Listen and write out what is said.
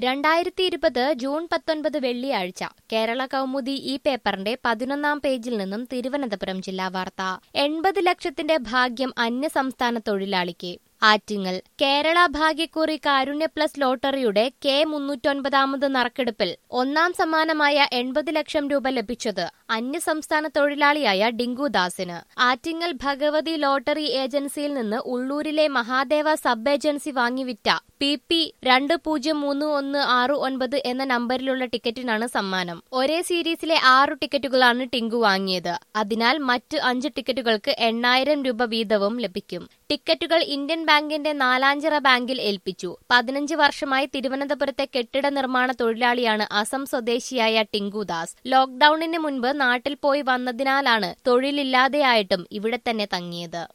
രണ്ടായിരത്തി ഇരുപത് ജൂൺ പത്തൊൻപത് വെള്ളിയാഴ്ച കേരള കൗമുദി ഈ പേപ്പറിന്റെ പതിനൊന്നാം പേജിൽ നിന്നും തിരുവനന്തപുരം ജില്ലാ വാർത്ത എൺപത് ലക്ഷത്തിന്റെ ഭാഗ്യം അന്യസംസ്ഥാന തൊഴിലാളിക്ക് ആറ്റിങ്ങൽ കേരള ഭാഗ്യക്കുറി കാരുണ്യ പ്ലസ് ലോട്ടറിയുടെ കെ മുന്നൂറ്റൊൻപതാമത് നറുക്കെടുപ്പിൽ ഒന്നാം സമ്മാനമായ എൺപത് ലക്ഷം രൂപ ലഭിച്ചത് അന്യസംസ്ഥാന തൊഴിലാളിയായ ഡിങ്കുദാസിന് ആറ്റിങ്ങൽ ഭഗവതി ലോട്ടറി ഏജൻസിയിൽ നിന്ന് ഉള്ളൂരിലെ മഹാദേവ സബ് ഏജൻസി വാങ്ങിവിറ്റ പി പി രണ്ട് പൂജ്യം മൂന്ന് ഒന്ന് ആറ് ഒൻപത് എന്ന നമ്പറിലുള്ള ടിക്കറ്റിനാണ് സമ്മാനം ഒരേ സീരീസിലെ ആറു ടിക്കറ്റുകളാണ് ടിങ്കു വാങ്ങിയത് അതിനാൽ മറ്റ് അഞ്ച് ടിക്കറ്റുകൾക്ക് എണ്ണായിരം രൂപ വീതവും ലഭിക്കും ടിക്കറ്റുകൾ ഇന്ത്യൻ ബാങ്കിന്റെ നാലാഞ്ചിറ ബാങ്കിൽ ഏൽപ്പിച്ചു പതിനഞ്ച് വർഷമായി തിരുവനന്തപുരത്തെ കെട്ടിട നിർമ്മാണ തൊഴിലാളിയാണ് അസം സ്വദേശിയായ ടിങ്കുദാസ് ലോക്ഡൌണിന് മുൻപ് നാട്ടിൽ പോയി വന്നതിനാലാണ് തൊഴിലില്ലാതെയായിട്ടും ഇവിടെ തന്നെ തങ്ങിയത്